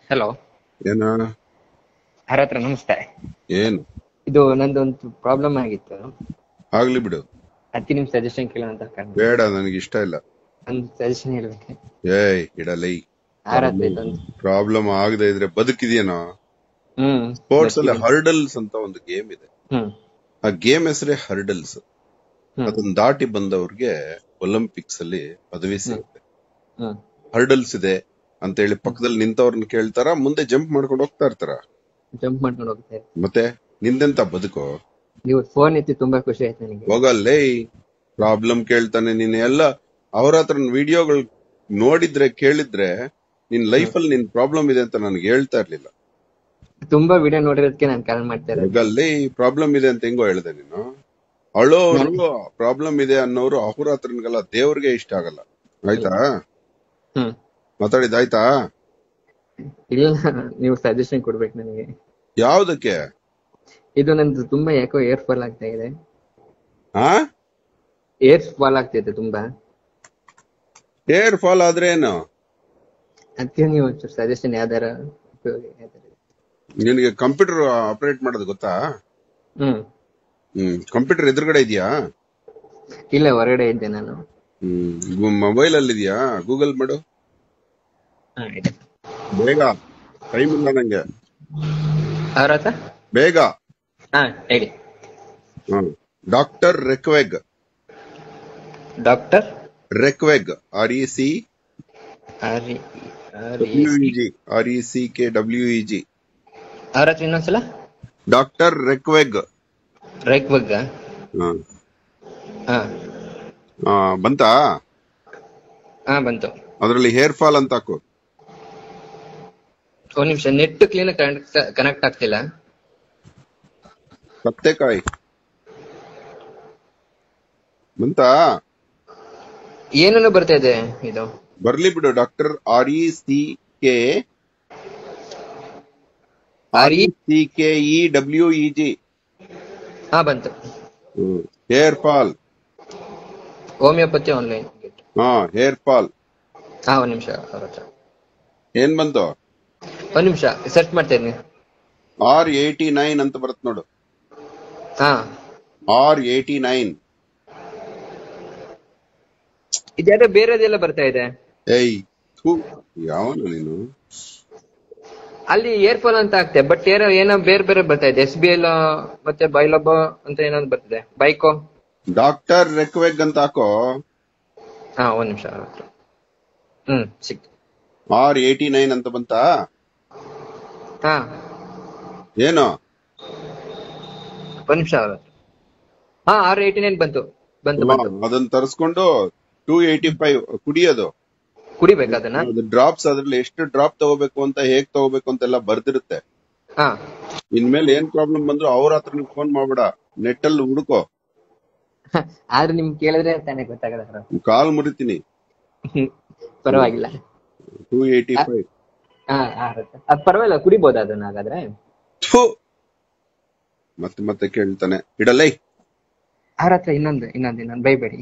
Hello ಏನ ಹರ ಹತ್ರ ನಮಸ್ತೆ ಏನು ಇದು ನಂದೊಂದು ಪ್ರಾಬ್ಲಮ್ ಆಗಿತ್ತು ಆಗ್ಲಿ ಬಿಡು ಅದಕ್ಕೆ ನಿಮ್ ಸಜೆಷನ್ ಕೇಳೋಣ ಅಂತ ಕಾರಣ ಬೇಡ ನನಗೆ ಇಷ್ಟ ಇಲ್ಲ ಒಂದು ಸಜೆಷನ್ ಹೇಳ್ಬೇಕು ಏಯ್ ಇಡಲೈ ಹರ ಹತ್ರ ಇದೊಂದು ಪ್ರಾಬ್ಲಮ್ ಆಗದೆ ಇದ್ರೆ ಬದುಕಿದೆಯೇನೋ ಹ್ಮ್ ಸ್ಪೋರ್ಟ್ಸ್ ಅಲ್ಲಿ ಹರ್ಡಲ್ಸ್ ಅಂತ ಒಂದು ಗೇಮ್ ಇದೆ ಹ್ಮ್ ಆ ಗೇಮ್ ಹೆಸರೇ ಹರ್ಡಲ್ಸ್ ಹ್ಮ್ ಅದನ್ನ ದಾಟಿ ಬಂದವ್ರಿಗೆ ಒಲಿಂಪಿಕ್ಸ್ ಅಲ್ಲಿ ಪದವಿ ಸಿಗುತ್ತೆ ಹ್ಮ್ ಹರ್ಡಲ್ಸ್ ಇದೆ ಅಂತ ಹೇಳಿ ಪಕ್ಕದಲ್ಲಿ ನಿಂತವ್ರನ್ನ ಕೇಳ್ತಾರ ಮುಂದೆ ಜಂಪ್ ಮಾಡ್ಕೊಂಡು ಹೋಗ್ತಾ ಇರ್ತಾರ ಜಂಪ್ ಮಾಡ್ಕೊಂಡು ಹೋಗ್ತಾ ಇರ್ತೀನಿ. ಮತ್ತೆ ನಿಂದೆಂತ ಬದುಕೋ ನೀವು ಫೋನ್ ಎತ್ತಿ ತುಂಬಾ ಖುಷಿ ಆಯ್ತು ನನಗೆ ಹೋಗಲ್ಲೇ ಪ್ರಾಬ್ಲಮ್ ಕೇಳ್ತಾನೆ ನೀನ್ ಎಲ್ಲ ಅವ್ರ ಹತ್ರ ವಿಡಿಯೋಗಳು ನೋಡಿದ್ರೆ ಕೇಳಿದ್ರೆ ನಿನ್ ಲೈಫ್ ಅಲ್ಲಿ ನಿನ್ ಪ್ರಾಬ್ಲಮ್ ಇದೆ ಅಂತ ನನಗೆ ಹೇಳ್ತಾ ಇರ್ಲಿಲ್ಲ ತುಂಬಾ ವಿಡಿಯೋ ನೋಡಿರೋದಕ್ಕೆ ನಾನು ಕಾಲ್ ಮಾಡ್ತಾ ಇರೋದು ಹೋಗಲ್ಲೇ ಪ್ರಾಬ್ಲಮ್ ಇದೆ ಅಂತ ಹೆಂಗೋ ಹೇಳ್ದೆ ನೀನು ಅಳೋರು ಪ್ರಾಬ್ಲಮ್ ಇದೆ ಅನ್ನೋರು ಅವ್ರ ಹತ್ರನ್ಗೆಲ್ಲ ದೇವ್ರಿಗೆ ಇಷ್ಟ ಆಗಲ್ಲ ಆಯ್ತಾ ಹ್ಮ್ ಮಾತಾಡಿದಾಯ್ತಾ ಇಲ್ಲ ನೀವು ಸಜೆಷನ್ ಕೊಡ್ಬೇಕು ನನಗೆ ಯಾವ್ದಕ್ಕೆ ಇದು ನಂದು ತುಂಬಾ ಯಾಕೋ ಏರ್ ಫಾಲ್ ಆಗ್ತಾ ಇದೆ ಹಾ ಏರ್ ಫಾಲ್ ಆಗ್ತಿದೆ ತುಂಬಾ ಏರ್ ಫಾಲ್ ಆದ್ರೆ ಏನು ಅದಕ್ಕೆ ನೀವು ಒಂಚೂರು ಸಜೆಷನ್ ಯಾವ್ದಾರ ಉಪಯೋಗ ಯಾವ್ದಾರ ನಿನಗೆ ಕಂಪ್ಯೂಟರ್ ಆಪರೇಟ್ ಮಾಡೋದು ಗೊತ್ತಾ ಹ್ಮ್ ಹ್ಮ್ ಕಂಪ್ಯೂಟರ್ ಎದುರುಗಡೆ ಇದೆಯಾ ಇಲ್ಲ ಹೊರಗಡೆ ಇದ್ದೆ ನಾನು ಹ್ಮ್ ಮೊಬೈಲ್ ಅಲ್ಲಿ ಇದೆಯಾ ಗೂಗಲ್ ಮಾಡು ಹಾ ಇದೆ ಬೇಗ ಟೈಮ್ ಇಲ್ಲ ನಂಗೆ ಅವ್ರ ಹತ್ರ ಬೇಗ ಹಾ ಹೇಳಿ doctor Reckeweg doctor Reckeweg R E C R E R E W E G R E C K W E G ಅವ್ರ ಹತ್ರ ಇನ್ನೊಂದ್ಸಲ ಡಾಕ್ಟರ್ ರೆಕ್ವೆಗ್ ರೈಕ್ ಬಗ್ಗ ಹಾ ಬಂತಾ ಹಾ ಬಂತು ಅದ್ರಲ್ಲಿ ಹೇರ್ ಫಾಲ್ ಅಂತ ಹಾಕು ಒಂದ್ ನಿಮಿಷ ನೆಟ್ ಕ್ಲೀನ್ ಕನೆಕ್ಟ್ ಕನೆಕ್ಟ್ ಆಗ್ತಿಲ್ಲ ಸತ್ತೆಕಾಯಿ ಬಂತಾ ಏನೇನು ಬರ್ತಾ ಇದೆ ಇದು ಬರ್ಲಿ ಬಿಡು doctor R E C K R E C K E W E G ಹಾ ಬಂತು ಹೇರ್ ಫಾಲ್ ಹೋಮಿಯೋಪತಿ ಆನ್ಲೈನ್ ಹಾ ಹೇರ್ ಫಾಲ್ ಹಾ ಒಂದ್ ನಿಮಿಷ ಅವ್ರ ಹತ್ರ ಏನ್ ಬಂತು ಒಂದ್ ನಿಮಿಷ ಸರ್ಚ್ ಮಾಡ್ತಾ ಇದೀನಿ ಆರ್ ಏಟಿ ನೈನ್ ಅಂತ ಬರುತ್ತೆ ನೋಡು ಹಾ ಆರ್ ಏಟಿ ನೈನ್ ಇದ್ಯಾವುದೋ ಬೇರೆದೆಲ್ಲ ಬರ್ತಾ ಇದೆ ಏಯ್ ಥೂ ಯಾವನು ನೀನು ಅಲ್ಲಿ ಏರ್ ಫಾಲ್ ಅಂತ ಆಗ್ತದೆ ಬಟ್ ಏನೋ ಏನೋ ಬೇರೆ ಬೇರೆ ಬರ್ತಾ ಇದೆ ಎಸ್ ಬಿ ಎಲ್ ಮತ್ತೆ ಬೈಲಬ ಅಂತ ಏನೋ ಬರ್ತಿದೆ ಬೈಕೋ ಡಾಕ್ಟರ್ ರೆಕ್ವೆಗ್ ಅಂತ ಹಾಕೋ ಹಾ ಒಂದ್ ನಿಮಿಷ ಅವ್ರ ಹತ್ರ ಹ್ಮ್ ಸಿಕ್ತು ಆರ್ ಏಟಿ ನೈನ್ ಅಂತ ಬಂತಾ ಹಾ ಏನು ಒಂದ್ ನಿಮಿಷ ಅವ್ರ ಹತ್ರ ಹಾ ಆರ್ ಏಯ್ಟಿ ನೈನ್ ಬಂತು ಬಂತು ಬಂತು ಅದನ್ನ ತರಿಸ್ಕೊಂಡು ಟೂ ಏಟಿ ಫೈವ್ ಕುಡಿಯೋದು ಕುಡಿಬೇಕು ಅದನ್ನ ಅದು ಡ್ರಾಪ್ಸ್ ಅದ್ರಲ್ಲಿ ಎಷ್ಟು ಡ್ರಾಪ್ ತಗೋಬೇಕು ಅಂತ ಹೇಗ್ ತಗೋಬೇಕು ಅಂತೆಲ್ಲ ಬರ್ದಿರುತ್ತೆ ಹಾ ಇನ್ಮೇಲೆ ಏನ್ ಪ್ರಾಬ್ಲಮ್ ಬಂದ್ರು ಅವ್ರ ಹತ್ರ ಫೋನ್ ಮಾಡ್ಬೇಡ ನೆಟ್ ಅಲ್ಲಿ ಹುಡುಕೋ ಆದ್ರೆ ನಿಮ್ ಕೇಳಿದ್ರೆ ತಾನೇ ಗೊತ್ತಾಗದ ಕಾಲ್ ಮುರಿತೀನಿ ಪರವಾಗಿಲ್ಲ ಟೂ ಏಟಿ ಫೈವ್ ಹಾ ಆಗುತ್ತೆ ಅದ್ ಪರವಾಗಿಲ್ಲ ಕುಡಿಬೋದ ಅದನ್ನ ಹಾಗಾದ್ರೆ ಮತ್ತೆ ಮತ್ತೆ ಕೇಳ್ತಾನೆ ಇಡಲೈ ಅವ್ರ ಹತ್ರ ಇನ್ನೊಂದು ಇನ್ನೊಂದು ಇನ್ನೊಂದು ಬೈಬೇಡಿ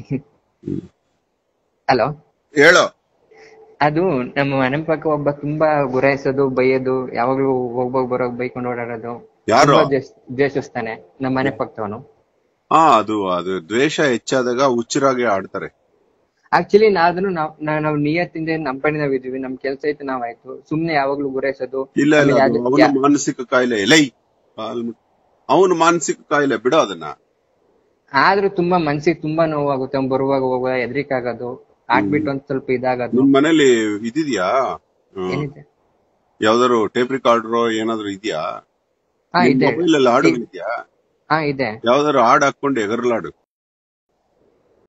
ಹಲೋ ಹೇಳೋ ಅದು ನಮ್ಮ ಮನೆ ಪಕ್ಕ ಒಬ್ಬ ತುಂಬಾ ಗುರಾಯಿಸೋದು ಬೈಯೋದು ಯಾವಾಗ್ಲೂ ಹೋಗ್ಬೋಗ್ ಬರೋಗ್ ಬೈಕೊಂಡು ಓಡಾಡೋದು ಯಾರು ತುಂಬಾ ದ್ವೇಷ- ದ್ವೇಷಿಸ್ತಾನೆ ನಮ್ಮ ಮನೆ ಪಕ್ಕದವನು ಹಾ ಅದು ಅದು ದ್ವೇಷ ಹೆಚ್ಚಾದಾಗ ಹುಚ್ಚರಾಗಿ ಆಡ್ತಾರೆ ಆಕ್ಚುಲಿ ನಾದನ್ನು ನಾವ್ ನಾವ್ ನಾವ್ ನಿಯತ್ತಿಂದ ನಮ್ ಪಡಿ ನಾವ್ ಇದೀವಿ ನಮ್ ಕೆಲ್ಸ ಐತೆ ನಾವ್ ಆಯ್ತು ಸುಮ್ನೆ ಯಾವಾಗ್ಲೂ ಗುರಾಯಿಸೋದು ಇಲ್ಲ ಇಲ್ಲ ಆಮೇಲೆ ಅದು ಯಾವ್ದು- ಅವನ ಯಾ- ಮಾನಸಿಕ ಕಾಯಿಲೆ ಎಲೈ ಅವನು ಮಾನಸಿಕ ಕಾಯಿಲೆ ಬಿಡೋ ಅದನ್ನ ಆದ್ರೂ ತುಂಬಾ ಮನ್ಸಿಗೆ ತುಂಬಾ ನೋವಾಗುತ್ತೆ ಅವ್ನ್ ಬರುವಾಗ ಹೋಗುವಾಗ ಹೆದ್ರಿಕೆ ಆಗೋದು ಆಡ್ಬಿಟ್ಟು ಒಂದ್ ಸ್ವಲ್ಪ ಇದಾಗೋದು ನಿಮ್ ಮನೇಲಿ ಇದಿದ್ಯಾ ಏನಿದೆ ಯಾವ್ದಾದ್ರು ಟೇಪ್ ರಿಕಾರ್ಡರ್ ಏನಾದ್ರು ಇದೆಯಾ ಹಾ ಇದೆ ಮೊಬೈಲ್ ಅಲ್ಲಿ ಹಾಡು ಇದೆಯಾ ಹಾ ಇದೆ ಯಾವ್ದಾದ್ರು ಹಾಡ್ ಹಾಕೊಂಡು ಎಗರ್ಲಾಡು